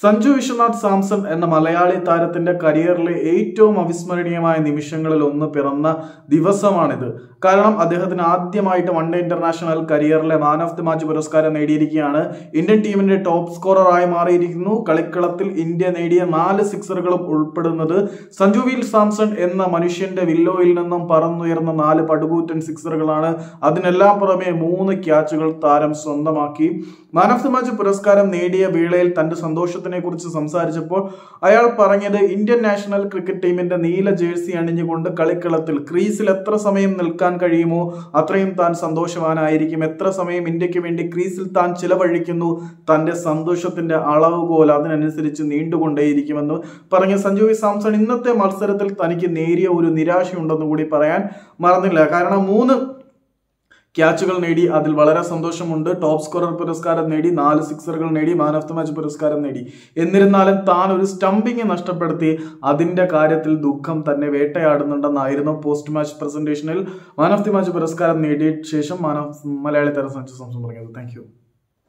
സഞ്ജു വിശ്വനാഥ് സാംസൺ എന്ന മലയാളി താരത്തിന്റെ കരിയറിലെ ഏറ്റവും അവിസ്മരണീയമായ നിമിഷങ്ങളിൽ ഒന്ന് പിറന്ന ദിവസമാണിത് കാരണം അദ്ദേഹത്തിന് ആദ്യമായിട്ട് വൺ ഡേ ഇന്റർനാഷണൽ കരിയറിലെ മാൻ ഓഫ് ദി മാച്ച് പുരസ്കാരം നേടിയിരിക്കുകയാണ് ഇന്ത്യൻ ടീമിന്റെ ടോപ്പ് സ്കോററായി മാറിയിരിക്കുന്നു കളിക്കളത്തിൽ ഇന്ത്യ നേടിയ നാല് സിക്സറുകളും ഉൾപ്പെടുന്നത് സഞ്ജു വീൽ സാംസൺ എന്ന മനുഷ്യന്റെ വില്ലോയിൽ നിന്നും പറന്നുയർന്ന നാല് പടുകൂറ്റൻ സിക്സറുകളാണ് അതിനെല്ലാം പുറമെ മൂന്ന് ക്യാച്ചുകൾ താരം സ്വന്തമാക്കി മാൻ ഓഫ് ദി മാച്ച് പുരസ്കാരം നേടിയ വേളയിൽ തന്റെ സന്തോഷത്തിനെ കുറിച്ച് സംസാരിച്ചപ്പോൾ അയാൾ പറഞ്ഞത് ഇന്ത്യൻ നാഷണൽ ക്രിക്കറ്റ് ടീമിന്റെ നീല ജേഴ്സി അണിഞ്ഞുകൊണ്ട് കളിക്കളത്തിൽ ക്രീസിൽ എത്ര സമയം നിൽക്കാൻ കഴിയുമോ അത്രയും താൻ സന്തോഷവാനായിരിക്കും എത്ര സമയം ഇന്ത്യക്ക് വേണ്ടി ക്രീസിൽ താൻ ചിലവഴിക്കുന്നു തന്റെ സന്തോഷത്തിന്റെ അളവുകോൽ അതിനനുസരിച്ച് നീണ്ടുകൊണ്ടേയിരിക്കുമെന്ന് പറഞ്ഞ സഞ്ജു വി സാംസൺ ഇന്നത്തെ മത്സരത്തിൽ തനിക്ക് നേരിയ ഒരു നിരാശയുണ്ടെന്ന് കൂടി പറയാൻ മറന്നില്ല കാരണം മൂന്ന് ക്യാച്ചുകൾ നേടി അതിൽ വളരെ സന്തോഷമുണ്ട് ടോപ്പ് സ്കോറർ പുരസ്കാരം നേടി നാല് സിക്സറുകൾ നേടി മാൻ ഓഫ് ദി മാച്ച് പുരസ്കാരം നേടി എന്നിരുന്നാലും താൻ ഒരു സ്റ്റംപിങ് നഷ്ടപ്പെടുത്തി അതിന്റെ കാര്യത്തിൽ ദുഃഖം തന്നെ വേട്ടയാടുന്നുണ്ടെന്നായിരുന്നു പോസ്റ്റ് മാച്ച് പ്രസന്റേഷനിൽ മാൻ ഓഫ് ദി മാച്ച് പുരസ്കാരം നേടിയ ശേഷം മാൻ ഓഫ് മലയാളി താരം സഞ്ജു സാംസൺ പറഞ്ഞത് താങ്ക്